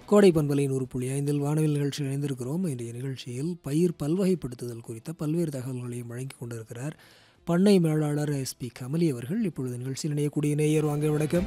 கோடை பண்பலை நூறு புள்ளி ஐந்தில் வானவில் நிகழ்ச்சி இணைந்திருக்கிறோம் இன்றைய நிகழ்ச்சியில் பயிர் பல்வகைப்படுத்துதல் குறித்த பல்வேறு தகவல்களையும் வழங்கிக் கொண்டிருக்கிறார் பண்ணை மேலாளர் எஸ்பி கமலி அவர்கள் இப்பொழுது நிகழ்ச்சியில் இணையக்கூடிய நேயர் வாங்க வணக்கம்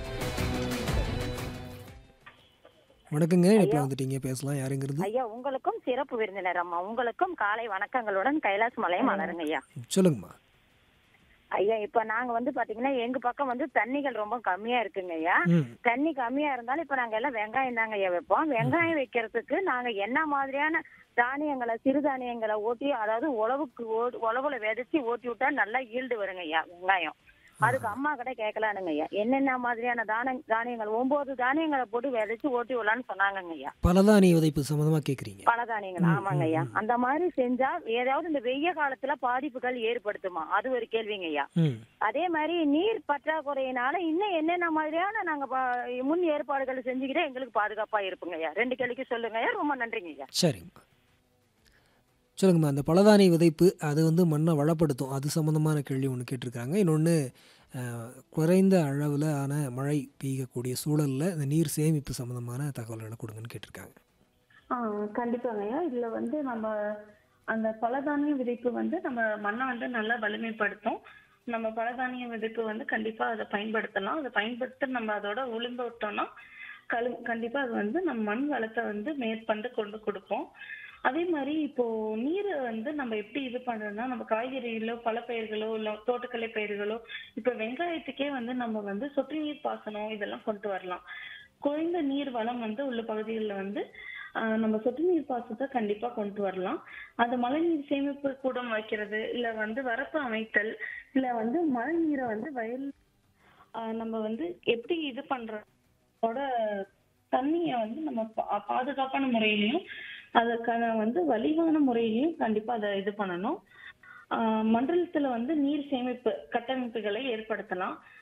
வணக்கங்க இப்போ வந்துட்டீங்க பேசலாம் யாருங்கிறது ஐயா உங்களுக்கும் சிறப்பு விருந்தினர் அம்மா உங்களுக்கும் காலை வணக்கங்களுடன் கைலாஸ் மலையும் மலருங்க ஐயா சொல்லுங்கம்மா ஐயா இப்ப நாங்க வந்து பாத்தீங்கன்னா எங்க பக்கம் வந்து தண்ணிகள் ரொம்ப கம்மியா இருக்குங்க ஐயா ம் தண்ணி கம்மியா இருந்தாலும் இப்ப நாங்க எல்லாம் வெங்காயம் தாங்க ஐயா வைப்போம் வெங்காயம் வைக்கிறதுக்கு நாங்க என்ன மாதிரியான தானியங்களை சிறுதானியங்களை ஓட்டி அதாவது உழவுக்கு ஓ- உழவுல விதைச்சு ஓட்டி விட்டா நல்லா ஈல்டு வருங்க ஐயா வெங்காயம் அதுக்கு அம்மா கிட்ட கேட்கலானுங்க ஐயா என்னென்ன மாதிரியான தான தானியங்கள் ஒன்பது தானியங்களை போட்டு விதைச்சு ஓட்டி விடலான்னு சொன்னாங்கங்க ஐயா பலதானிய விதைப்பு சம்மந்தமாக கேட்குறீங்க பல தானியங்கள் ஆமாங்க ஐயா அந்த மாதிரி செஞ்சா ஏதாவது இந்த வெய்ய காலத்துல பாதிப்புகள் ஏற்படுத்துமா அது ஒரு கேள்விங்க ஐயா ம் அதே மாதிரி நீர் பற்றாக்குறையினால இன்னும் என்னென்ன மாதிரியான நாங்க பா- முன் ஏற்பாடுகள் செஞ்சுக்கிட்டா எங்களுக்கு பாதுகாப்பா இருப்புங்க ஐயா ரெண்டு கேள்விக்கு சொல்லுங்க ஐயா ரொம்ப நன்றிங்க ஐயா சரிங்கம்மா சொல்லுங்கம்மா அந்த பலதானிய விதைப்பு அது வந்து மண்ணை வளப்படுத்தும் அது சம்மந்தமான கேள்வி ஒன்று கேட்டிருக்காங்க இன்னொன்று குறைந்த அளவில் ஆன மழை பெய்யக்கூடிய சூழலில் இந்த நீர் சேமிப்பு சம்மந்தமான தகவல்களை கொடுங்கன்னு கேட்டிருக்காங்க ஆ கண்டிப்பாங்க ஐயா இதுல வந்து நம்ம அந்த பலதானிய விதைப்பு வந்து நம்ம மண்ணை வந்து நல்லா வலிமைப்படுத்தும் நம்ம பலதானிய விதைப்பு வந்து கண்டிப்பா அதை பயன்படுத்தலாம் அதை பயன்படுத்த நம்ம அதோட உளுந்து விட்டோம்னா கழு கண்டிப்பா அது வந்து நம்ம மண் வளத்தை வந்து மேற்கொண்டு கொண்டு கொடுப்போம் அதே மாதிரி இப்போ நீரை வந்து நம்ம எப்படி இது பண்றோம்னா நம்ம காய்கறிகளோ பழப்பயிர்களோ இல்ல தோட்டக்கலை பயிர்களோ இப்ப வெங்காயத்துக்கே வந்து நம்ம வந்து சொட்டு நீர் பாசனம் இதெல்லாம் கொண்டு வரலாம் குறைந்த நீர் வளம் வந்து உள்ள பகுதிகளில் வந்து ஆஹ் நம்ம சொட்டு நீர் பாசனத்தை கண்டிப்பா கொண்டு வரலாம் அந்த மழைநீர் சேமிப்பு கூடம் வைக்கிறது இல்ல வந்து வரப்பு அமைத்தல் இல்ல வந்து மழை நீரை வந்து வயல் ஆஹ் நம்ம வந்து எப்படி இது பண்றோட தண்ணியை வந்து நம்ம பா- பாதுகாப்பான முறையிலையும் அதற்கான வந்து வலிவான முறையிலையும் கண்டிப்பா அதை இது பண்ணணும் ஆஹ் மண்டலத்துல வந்து நீர் சேமிப்பு கட்டமைப்புகளை ஏற்படுத்தலாம்